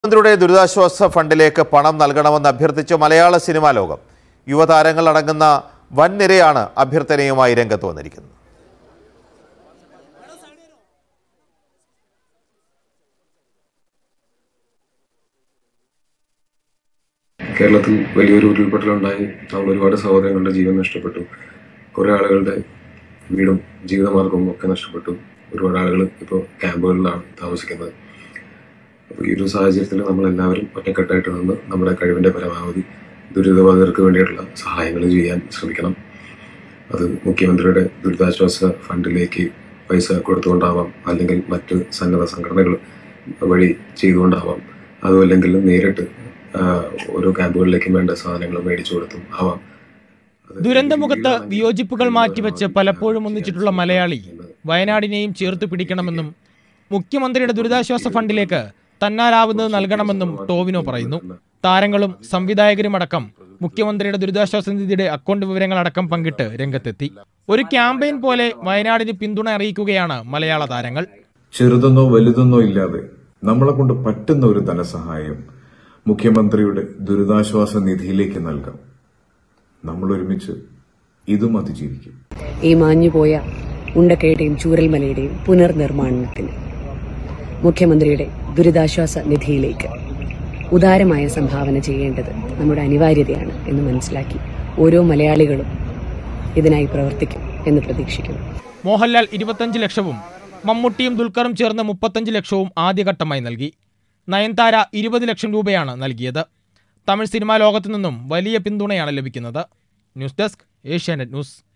മുഖ്യമന്ത്രിയുടെ ദുരിതാശ്വാസ ഫണ്ടിലേക്ക് പണം നൽകണമെന്ന് അഭ്യർത്ഥിച്ച് മലയാള സിനിമാ ലോകം യുവതാരങ്ങൾ അടങ്ങുന്ന വൻനിരയാണ് അഭ്യർത്ഥനയുമായി രംഗത്ത് വന്നിരിക്കുന്നത് കേരളത്തിൽ വലിയൊരു ഉരുൾപൊട്ടലുണ്ടായി നമ്മൾ ഒരുപാട് സഹോദരങ്ങളുടെ ജീവൻ നഷ്ടപ്പെട്ടു കുറേ ആളുകളുടെ വീടും ജീവിതമാർഗവും ഒക്കെ നഷ്ടപ്പെട്ടു ഒരുപാട് ആളുകൾ ഇപ്പോൾ ക്യാമ്പുകളിലാണ് താമസിക്കുന്നത് അപ്പോൾ ഈ ഒരു സാഹചര്യത്തിൽ നമ്മൾ എല്ലാവരും ഒറ്റക്കെട്ടായിട്ട് നിന്ന് നമ്മുടെ കഴിവിൻ്റെ പരമാവധി ദുരിതബാധിതർക്ക് വേണ്ടിയിട്ടുള്ള സഹായങ്ങൾ ചെയ്യാൻ ശ്രമിക്കണം അത് മുഖ്യമന്ത്രിയുടെ ദുരിതാശ്വാസ ഫണ്ടിലേക്ക് പൈസ കൊടുത്തുകൊണ്ടാവാം അല്ലെങ്കിൽ മറ്റ് സന്നദ്ധ സംഘടനകൾ വഴി ചെയ്തുകൊണ്ടാവാം അതുമല്ലെങ്കിൽ നേരിട്ട് ആ, ഓരോ ക്യാമ്പുകളിലേക്കും വേണ്ട സാധനങ്ങൾ മേടിച്ചു കൊടുത്തും ആവാം അത് ദുരന്തമുഖത്ത് വിയോജിപ്പുകൾ മാറ്റിവെച്ച് പലപ്പോഴും ഒന്നിച്ചിട്ടുള്ള മലയാളി വയനാടിനെയും ചേർത്ത് പിടിക്കണമെന്നും മുഖ്യമന്ത്രിയുടെ ദുരിതാശ്വാസ ഫണ്ടിലേക്ക് തന്നാലാവുന്നത് നൽകണമെന്നും ടോവിനോ പറയുന്നു താരങ്ങളും സംവിധായകരും അടക്കം മുഖ്യമന്ത്രിയുടെ ദുരിതാശ്വാസ നിധിയുടെ അക്കൗണ്ട് വിവരങ്ങൾ അടക്കം പങ്കിട്ട് രംഗത്തെത്തി ഒരു ക്യാമ്പയിൻ പോലെ വയനാടിന് പിന്തുണ അറിയിക്കുകയാണ് മലയാള താരങ്ങൾ ചെറുതെന്നോ വലുതെന്നോ ഇല്ലാതെ നമ്മളെ കൊണ്ട് പറ്റുന്ന ഒരു ധനസഹായം മുഖ്യമന്ത്രിയുടെ ദുരിതാശ്വാസ നിധിയിലേക്ക് നൽകാം നമ്മൾ ഒരുമിച്ച് ഇതും അതിജീവിക്കും ഈ മാഞ്ഞുപോയ ഉണ്ടക്കയുടെയും ചൂരൽമലയുടെയും പുനർനിർമ്മാണത്തിന് മുഖ്യമന്ത്രിയുടെ ദുരിതാശ്വാസ നിധിയിലേക്ക് ഉദാരമായ സംഭാവന ചെയ്യേണ്ടത് നമ്മുടെ അനിവാര്യതയാണ് എന്ന് മനസ്സിലാക്കി ഓരോ മലയാളികളും ഇതിനായി പ്രവർത്തിക്കും എന്ന് പ്രതീക്ഷിക്കുന്നു മോഹൻലാൽ ഇരുപത്തഞ്ച് ലക്ഷവും മമ്മൂട്ടിയും ദുൽഖറും ചേർന്ന് മുപ്പത്തഞ്ച് ലക്ഷവും ആദ്യഘട്ടമായി നൽകി നയൻതാര ഇരുപത് ലക്ഷം രൂപയാണ് നൽകിയത് തമിഴ് സിനിമാ ലോകത്തു നിന്നും വലിയ പിന്തുണയാണ് ലഭിക്കുന്നത് ന്യൂസ് ഡെസ്ക് ഏഷ്യാനെറ്റ് ന്യൂസ്